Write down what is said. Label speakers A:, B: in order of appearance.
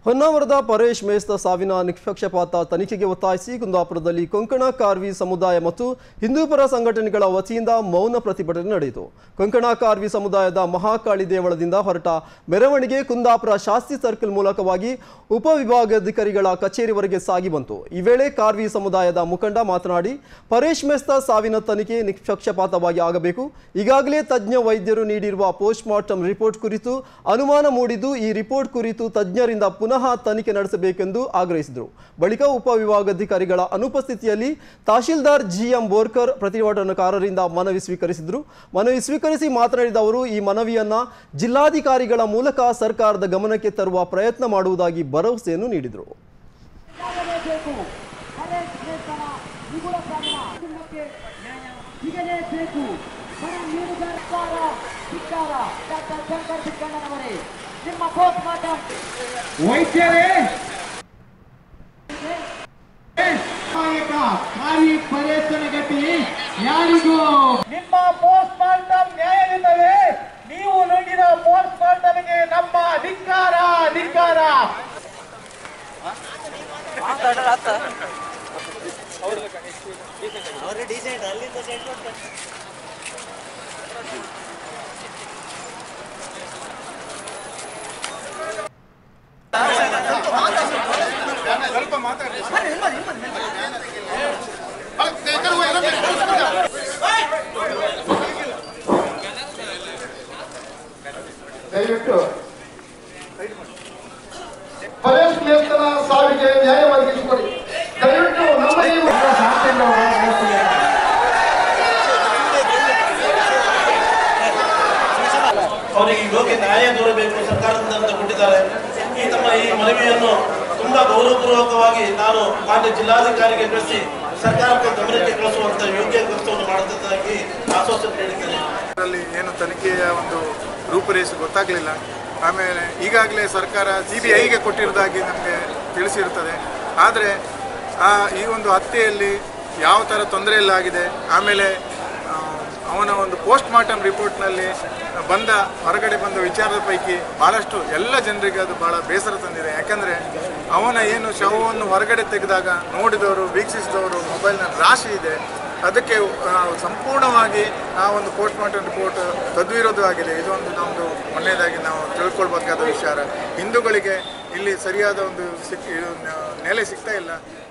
A: ಹೊನ್ನಾವರದ ಪರೇಶ್ ಮೇಸ್ತ ಸಾವಿನ ನಿಷ್ಪಕ್ಷಪಾತ ತನಿಖೆಗೆ ಒತ್ತಾಯಿಸಿ ಕುಂದಾಪುರದಲ್ಲಿ ಕೊಂಕಣ ಕಾರ್ವಿ ಸಮುದಾಯ ಮತ್ತು ಹಿಂದೂಪರ ಸಂಘಟನೆಗಳ ವತಿಯಿಂದ ಮೌನ ಪ್ರತಿಭಟನೆ ನಡೆಯಿತು ಕೊಂಕಣ ಕಾರ್ವಿ ಸಮುದಾಯದ ಮಹಾಕಾಳಿ ದೇವಳದಿಂದ ಹೊರಟ ಮೆರವಣಿಗೆ ಕುಂದಾಪುರ ಶಾಸ್ತಿ ಸರ್ಕಲ್ ಮೂಲಕವಾಗಿ ಉಪವಿಭಾಗಾಧಿಕಾರಿಗಳ ಕಚೇರಿವರೆಗೆ ಸಾಗಿ ಬಂತು ಈ ವೇಳೆ ಕಾರ್ವಿ ಸಮುದಾಯದ ಮುಖಂಡ ಮಾತನಾಡಿ ಪರೇಶ್ ಮೇಸ್ತ ಸಾವಿನ ತನಿಖೆ ನಿಷ್ಪಕ್ಷಪಾತವಾಗಿ ಆಗಬೇಕು ಈಗಾಗಲೇ ತಜ್ಞ ವೈದ್ಯರು ನೀಡಿರುವ ಪೋಸ್ಟ್ ಮಾರ್ಟಮ್ ರಿಪೋರ್ಟ್ ಕುರಿತು ಅನುಮಾನ ಮೂಡಿದ್ದು ಈ ರಿಪೋರ್ಟ್ ಕುರಿತು ತಜ್ಞರಿಂದ ಪುನಃ ತನಿಖೆ ನಡೆಸಬೇಕೆಂದು ಆಗ್ರಹಿಸಿದರು ಬಳಿಕ ಉಪವಿಭಾಗಾಧಿಕಾರಿಗಳ ಅನುಪಸ್ಥಿತಿಯಲ್ಲಿ ತಹಶೀಲ್ದಾರ್ ಜಿಎಂ ಬೋರ್ಕರ್ ಪ್ರತಿಭಟನಾಕಾರರಿಂದ ಮನವಿ ಸ್ವೀಕರಿಸಿದರು ಮನವಿ ಸ್ವೀಕರಿಸಿ ಮಾತನಾಡಿದ ಅವರು ಈ ಮನವಿಯನ್ನ ಜಿಲ್ಲಾಧಿಕಾರಿಗಳ ಮೂಲಕ ಸರ್ಕಾರದ ಗಮನಕ್ಕೆ ತರುವ ಪ್ರಯತ್ನ ಮಾಡುವುದಾಗಿ ಭರವಸೆಯನ್ನು ನೀಡಿದರು
B: ಆಗಲೇಬೇಕು ಕರೆಕ್ಟ್ ವೇತನ ನಿಗುಳ ಸಾಧನ ಕುಟುಂಬಕ್ಕೆ ನ್ಯಾಯ ಸಿಗಲೇಬೇಕು ಹಣ ನೀಡುವ ಸರ್ಕಾರ ಧಿಕ್ಕಾರ ಡಾಕ್ಟರ್ ಶಂಕರ್ ಸಿಕ್ಕಣ್ಣನವರೇ ನಿಮ್ಮ ಪೋಸ್ಟ್ ಮಾರ್ಟಮ್
C: ವೈದ್ಯರೇ ನಾಯಕ ಕಾರ್ಯ ಪರ್ಯಟನ ಗತಿ ಯಾರಿಗೂ
D: ನಿಮ್ಮ ಪೋಸ್ಟ್ ಮಾರ್ಟಮ್ ನ್ಯಾಯವಿಲ್ಲವೇ ನೀವು ನೀಡಿದ ಪೋಸ್ಟ್ ಮಾರ್ಟಮ್ಗೆ ನಮ್ಮ ಧಿಕ್ಕಾರ ಧಿಕ್ಕಾರ
E: ದಯವಿಟ್ಟು ಪರೇಶ್ ಮೇಸ್ತನ ಸಾವಿಗೆ ನ್ಯಾಯ ಒದಗಿಸಿಕೊಡಿ ದಯವಿಟ್ಟು ನಮ್ಮ ಈ
F: ಅವರಿಗೆ ಯೋಗ್ಯ ನ್ಯಾಯ ದೊರಕಬೇಕು ಸರ್ಕಾರದಿಂದ ಅಂತ ಕೊಟ್ಟಿದ್ದಾರೆ ಈ ತಮ್ಮ ಈ ಮನವಿಯನ್ನು ತುಂಬಾ ಗೌರವಪೂರ್ವಕವಾಗಿ ನಾನು ಮಾನ್ಯ ಜಿಲ್ಲಾಧಿಕಾರಿಗೆ ಕಳಿಸಿ ಸರ್ಕಾರಕ್ಕೆ ಗಮನಕ್ಕೆ ಕಳಿಸುವಂತ ಯೋಗ್ಯ ಕೆಲಸವನ್ನು ಮಾಡುತ್ತದಾಗಿ ಆಶ್ವಾಸನೆ ನೀಡಿದ್ದೇನೆ
G: ಅದರಲ್ಲಿ ಏನು ತನಿಖೆಯ ಒಂದು ರೂಪುರೇಷೆ ಗೊತ್ತಾಗಲಿಲ್ಲ ಆಮೇಲೆ ಈಗಾಗಲೇ ಸರ್ಕಾರ ಸಿ ಬಿ ಐಗೆ ಕೊಟ್ಟಿರೋದಾಗಿ ನಮಗೆ ತಿಳಿಸಿರ್ತದೆ ಆದರೆ ಆ ಈ ಒಂದು ಹತ್ಯೆಯಲ್ಲಿ ಯಾವ ಥರ ತೊಂದರೆ ಎಲ್ಲ ಆಗಿದೆ ಆಮೇಲೆ ಆ, ಅವನ ಒಂದು ಪೋಸ್ಟ್ ಮಾರ್ಟಮ್ ರಿಪೋರ್ಟ್ನಲ್ಲಿ ಬಂದ ಹೊರಗಡೆ ಬಂದ ವಿಚಾರದ ಪೈಕಿ ಭಾಳಷ್ಟು ಎಲ್ಲ ಜನರಿಗೆ ಅದು ಭಾಳ ಬೇಸರ ತಂದಿದೆ ಯಾಕಂದರೆ ಅವನ ಏನು ಶವವನ್ನು ಹೊರಗಡೆ ತೆಗೆದಾಗ ನೋಡಿದವರು ವೀಕ್ಷಿಸಿದವರು ಮೊಬೈಲ್ನ ರಾಶಿ ಇದೆ ಅದಕ್ಕೆ ಆ, ಸಂಪೂರ್ಣವಾಗಿ ಆ ಒಂದು ಪೋಸ್ಟ್ ಮಾರ್ಟಮ್ ರಿಪೋರ್ಟ್ ತದ್ವಿರೋಧವಾಗಿದೆ ಇದೊಂದು ನಮ್ಮದು ಮೊನ್ನೆದಾಗಿ ನಾವು ತಿಳ್ಕೊಳ್ಬೇಕಾದ ವಿಚಾರ ಹಿಂದೂಗಳಿಗೆ ಇಲ್ಲಿ ಸರಿಯಾದ ಒಂದು ಸಿಕ್ ಇದು ನ- ನೆಲೆ ಸಿಗ್ತಾ ಇಲ್ಲ